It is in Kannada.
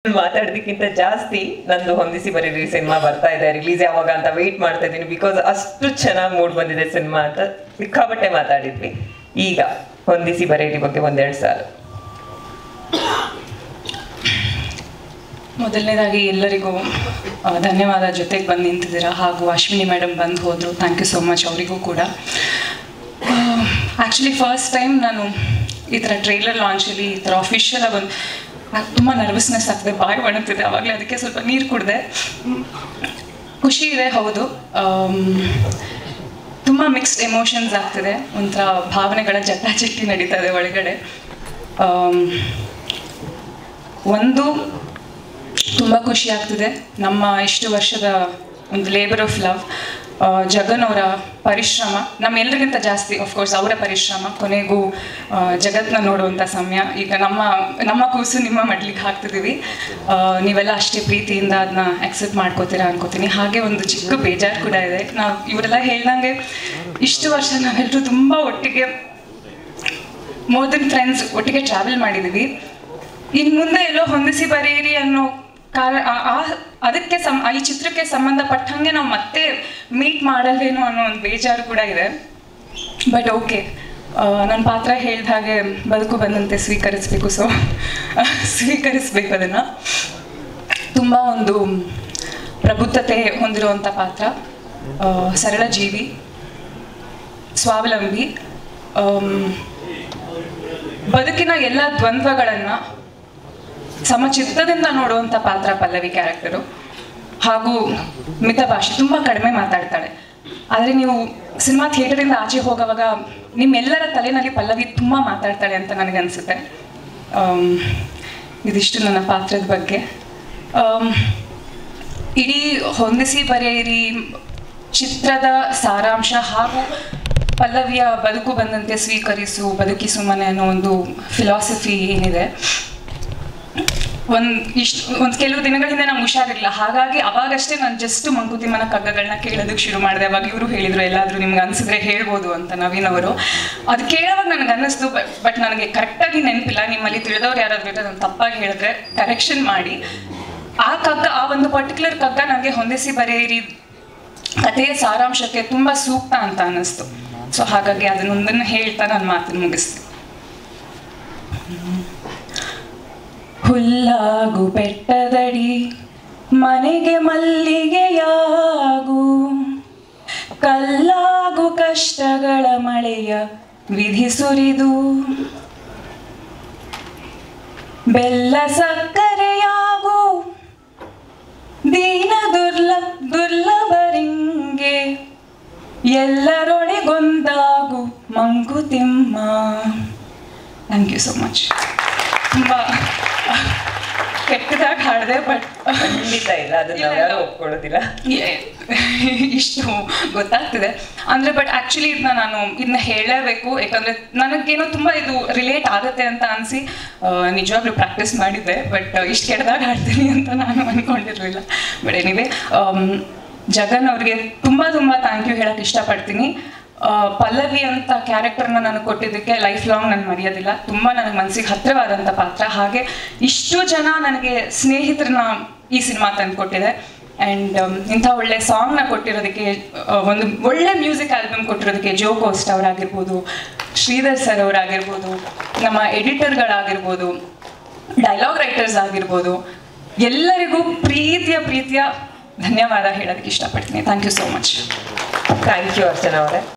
ಮಾತಾಡೋದಕ್ಕಿಂತ ಜಾಸ್ತಿ ನಂದು ಹೊಂದಿಸಿ ಬರೀರಿ ಸಿನಿಮಾ ಬರ್ತಾ ಇದೆ ರಿಲೀಸ್ ಯಾವಾಗ ಅಂತ ವೆಯ್ಟ್ ಮಾಡ್ತಾ ಇದ್ದೀನಿ ಬಿಕಾಸ್ ಅಷ್ಟು ಚೆನ್ನಾಗಿ ಮೂಡ್ ಬಂದಿದೆ ಸಿನಿಮಾ ಅಂತ ಸಿಕ್ಕಾಪಟ್ಟೆ ಮಾತಾಡಿದ್ವಿ ಈಗ ಹೊಂದಿಸಿ ಬರೀರಿ ಬಗ್ಗೆ ಒಂದೆರಡು ಸಾಲು ಮೊದಲನೇದಾಗಿ ಎಲ್ಲರಿಗೂ ಆ, ಧನ್ಯವಾದ ಜೊತೆಗೆ ಬಂದು ನಿಂತಿದ್ದೀರಾ ಹಾಗೂ ಅಶ್ವಿನಿ ಮೇಡಮ್ ಬಂದು ಹೋದರು ಥ್ಯಾಂಕ್ ಯು ಸೋ ಮಚ್ ಅವರಿಗೂ ಕೂಡ ಆ್ಯಕ್ಚುಲಿ ಫಸ್ಟ್ ಟೈಮ್ ನಾನು ಈ ಥರ ಟ್ರೈಲರ್ ಲಾಂಚಲ್ಲಿ ಈ ಥರ ಅಫಿಷಿಯಲ್ ಆಗಿ ಒಂದು ತುಂಬ ನರ್ವಸ್ನೆಸ್ ಆಗ್ತದೆ ಬಾಯಿ ಒಣಗ್ತಿದೆ ಆವಾಗಲೇ ಅದಕ್ಕೆ ಸ್ವಲ್ಪ ನೀರು ಕುಡಿದೆ ಖುಷಿ ಇದೆ ಹೌದು ತುಂಬ ಮಿಕ್ಸ್ಡ್ ಎಮೋಷನ್ಸ್ ಆಗ್ತಿದೆ ಒಂಥರ ಭಾವನೆಗಳ ಜಟಾಚಟಿ ನಡೀತಾ ಇದೆ ಒಳಗಡೆ ಆಮ್, ಒಂದು ತುಂಬ ಖುಷಿ ಆಗ್ತಿದೆ ನಮ್ಮ ಇಷ್ಟು ವರ್ಷದ ಒಂದು ಲೇಬರ್ ಆಫ್ ಲವ್ ಜಗನ್ ಅವರ ಪರಿಶ್ರಮ ನಮ್ಮೆಲ್ಲರಿಗಿಂತ ಜಾಸ್ತಿ ಕೋರ್ಸ್ ಅವರ ಪರಿಶ್ರಮ ಕೊನೆಗೂ ಆ, ಜಗತ್ನ ನೋಡುವಂಥ ಸಮಯ ಈಗ ನಮ್ಮ ನಮ್ಮ ಕೂಸು ನಿಮ್ಮ ಮಡ್ಲಿಗೆ ಹಾಕ್ತಿದ್ದೀವಿ ಆ, ನೀವೆಲ್ಲ ಅಷ್ಟೇ ಪ್ರೀತಿಯಿಂದ ಅದನ್ನ ಅಕ್ಸೆಪ್ಟ್ ಮಾಡ್ಕೋತೀರಾ ಅನ್ಕೋತೀನಿ ಹಾಗೆ ಒಂದು ಚಿಕ್ಕ ಬೇಜಾರು ಕೂಡ ಇದೆ ನಾವು ಇವರೆಲ್ಲ ಹೇಳ್ದಂಗೆ ಇಷ್ಟು ವರ್ಷ ನಾವೆಲ್ಲರೂ ತುಂಬ ಒಟ್ಟಿಗೆ ಮೋರ್ ದೆನ್ ಫ್ರೆಂಡ್ಸ್ ಒಟ್ಟಿಗೆ ಟ್ರಾವೆಲ್ ಮಾಡಿದ್ದೀವಿ ಇನ್ನು ಮುಂದೆ ಎಲ್ಲೋ ಹೊಂದಿಸಿ ಬರೆಯಿರಿ ಅನ್ನೋ ಕಾರಣ ಆ- ಆ- ಅದಕ್ಕೆ ಸಂ ಈ ಚಿತ್ರಕ್ಕೆ ಸಂಬಂಧಪಟ್ಟಂಗೆ ನಾವು ಮತ್ತೆ ಮೀಟ್ ಮಾಡಲ್ವೇನೋ ಅನ್ನೋ ಒಂದು ಬೇಜಾರು ಕೂಡ ಇದೆ ಬಟ್ ಓಕೆ ನನ್ನ ಪಾತ್ರ ಹೇಳ್ದ ಹಾಗೆ ಬದುಕು ಬಂದಂತೆ ಸ್ವೀಕರಿಸಬೇಕು ಸೊ ಸ್ವೀಕರಿಸ್ಬೇಕು ಅದನ್ನು ತುಂಬ ಒಂದು ಪ್ರಬುದ್ಧತೆ ಹೊಂದಿರುವಂಥ ಪಾತ್ರ ಆ, ಸರಳ ಜೀವಿ ಸ್ವಾವಲಂಬಿ ಆಮ್, ಬದುಕಿನ ಎಲ್ಲ ದ್ವಂದ್ವಗಳನ್ನು ಸಮಚಿತ್ತದಿಂದ ನೋಡುವಂಥ ಪಾತ್ರ ಪಲ್ಲವಿ ಕ್ಯಾರೆಕ್ಟರು ಹಾಗೂ ಮಿತಭಾಷೆ ತುಂಬ ಕಡಿಮೆ ಮಾತಾಡ್ತಾಳೆ ಆದರೆ ನೀವು ಸಿನಿಮಾ ಥಿಯೇಟರಿಂದ ಆಚೆ ಹೋಗುವಾಗ ನಿಮ್ಮೆಲ್ಲರ ತಲೆನಲ್ಲಿ ಪಲ್ಲವಿ ತುಂಬ ಮಾತಾಡ್ತಾಳೆ ಅಂತ ನನಗನ್ಸುತ್ತೆ ಆಮ್, ಇದಿಷ್ಟು ನನ್ನ ಪಾತ್ರದ ಬಗ್ಗೆ ಆಮ್, ಇಡೀ ಹೊಂದಿಸಿ ಬರೆಯಿರಿ ಚಿತ್ರದ ಸಾರಾಂಶ ಹಾಗೂ ಪಲ್ಲವಿಯ ಬದುಕು ಬಂದಂತೆ ಸ್ವೀಕರಿಸು ಬದುಕಿಸು ಮನೆ ಅನ್ನೋ ಒಂದು ಫಿಲಾಸಫಿ ಏನಿದೆ ಒಂದು ಇಷ್ಟು ಒಂದು ಕೆಲವು ದಿನಗಳ ಹಿಂದೆ ನಂಗೆ ಹುಷಾರಿರಲಿಲ್ಲ ಹಾಗಾಗಿ ಅವಾಗಷ್ಟೇ ನಾನು ಜಸ್ಟ್ ಮಂಕುತಿಮ್ಮನ ಕಗ್ಗಗಳನ್ನ ಕೇಳೋದಕ್ಕೆ ಶುರು ಮಾಡಿದೆ ಅವಾಗ ಇವರು ಹೇಳಿದ್ರು ಎಲ್ಲಾದರೂ ನಿಮ್ಗೆ ಅನ್ಸಿದ್ರೆ ಹೇಳ್ಬೋದು ಅಂತ ನವೀನ್ ಅವರು ಅದು ಕೇಳೋವಾಗ ನನಗೆ ಅನ್ನಿಸ್ತು ಬಟ್ ಬಟ್ ನನಗೆ ಕರೆಕ್ಟಾಗಿ ನೆನಪಿಲ್ಲ ನಿಮ್ಮಲ್ಲಿ ತಿಳಿದವ್ರು ಯಾರಾದ್ರೂ ಇದ್ರೆ ನಾನು ತಪ್ಪಾಗಿ ಹೇಳಿದ್ರೆ ಕರೆಕ್ಷನ್ ಮಾಡಿ ಆ ಕಗ್ಗ ಆ ಒಂದು ಪರ್ಟಿಕ್ಯುಲರ್ ಕಗ್ಗ ನನಗೆ ಹೊಂದಿಸಿ ಬರೆಯಿರಿ ಕಥೆಯ ಸಾರಾಂಶಕ್ಕೆ ತುಂಬ ಸೂಕ್ತ ಅಂತ ಅನ್ನಿಸ್ತು ಸೊ ಹಾಗಾಗಿ ಅದನ್ನೊಂದನ್ನು ಹೇಳ್ತಾ ನಾನು ಮಾತನ್ನು ಮುಗಿಸ್ತೀನಿ ಹುಲ್ಲಾಗು ಬೆಟ್ಟದಡಿ ಮನೆಗೆ ಮಲ್ಲಿಗೆಯಾಗು ಕಲ್ಲಾಗು ಕಷ್ಟಗಳ ಮಳೆಯ ವಿಧಿ ಸುರಿದು ಬೆಲ್ಲ ಸಕ್ಕರೆಯಾಗು ದೀನ ದುರ್ಲ ದುರ್ಲಭರಿಂಗೆ ಎಲ್ಲರೊಳಗೊಂದಾಗು Mankuthimma thank you so much ತುಂಬ ಕೆಟ್ಟದಾಗಿ ಹಾಡಿದೆ ಬಟ್ ಖಂಡಿತ ಇಲ್ಲ ಅದನ್ನ ನಾವು ಯಾರು ಒಪ್ಕೊಳ್ಳೋದಿಲ್ಲ ಇಷ್ಟು ಗೊತ್ತಾಗ್ತಿದೆ ಅಂದರೆ ಬಟ್ ಆ್ಯಕ್ಚುಲಿ ಇದನ್ನ ನಾನು ಇದನ್ನ ಹೇಳಲೇಬೇಕು ಯಾಕಂದರೆ ನನಗೇನೋ ತುಂಬ ಇದು ರಿಲೇಟ್ ಆಗುತ್ತೆ ಅಂತ ಅನಿಸಿ ನಿಜವಾಗ್ಲೂ ಪ್ರಾಕ್ಟೀಸ್ ಮಾಡಿದ್ದೆ ಬಟ್ ಇಷ್ಟು ಕೆಟ್ಟದಾಗ ಹಾಡ್ತೀನಿ ಅಂತ ನಾನು ಅಂದ್ಕೊಂಡಿರಲಿಲ್ಲ ಬಟ್ ಎನಿವೆ ಜಗನ್ ಅವ್ರಿಗೆ ತುಂಬ ತುಂಬ ಥ್ಯಾಂಕ್ ಯು ಹೇಳಕ್ಕೆ ಇಷ್ಟಪಡ್ತೀನಿ ಆ, ಪಲ್ಲವಿ ಅಂತ ಕ್ಯಾರೆಕ್ಟರ್ನ ನನಗೆ ಕೊಟ್ಟಿದ್ದಕ್ಕೆ ಲೈಫ್ ಲಾಂಗ್ ನಾನು ಮರೆಯೋದಿಲ್ಲ ತುಂಬ ನನಗೆ ಮನಸ್ಸಿಗೆ ಹತ್ತಿರವಾದಂಥ ಪಾತ್ರ ಹಾಗೆ ಇಷ್ಟು ಜನ ನನಗೆ ಸ್ನೇಹಿತರನ್ನ ಈ ಸಿನಿಮಾ ತಂದು ಕೊಟ್ಟಿದೆ ಆ್ಯಂಡ್ ಇಂಥ ಒಳ್ಳೆ ಸಾಂಗ್ನ ಕೊಟ್ಟಿರೋದಕ್ಕೆ ಆ, ಒಂದು ಒಳ್ಳೆ ಮ್ಯೂಸಿಕ್ ಆಲ್ಬಮ್ ಕೊಟ್ಟಿರೋದಕ್ಕೆ ಜೋ ಕೋಸ್ಟ್ ಅವರಾಗಿರ್ಬೋದು ಶ್ರೀಧರ್ ಸರ್ ಅವರಾಗಿರ್ಬೋದು ನಮ್ಮ ಎಡಿಟರ್ಗಳಾಗಿರ್ಬೋದು ಡೈಲಾಗ್ ರೈಟರ್ಸ್ ಆಗಿರ್ಬೋದು ಎಲ್ಲರಿಗೂ ಪ್ರೀತಿಯ ಪ್ರೀತಿಯ ಧನ್ಯವಾದ ಹೇಳೋದಕ್ಕೆ ಇಷ್ಟಪಡ್ತೀನಿ thank you so much thank you Archana ಅವರೇ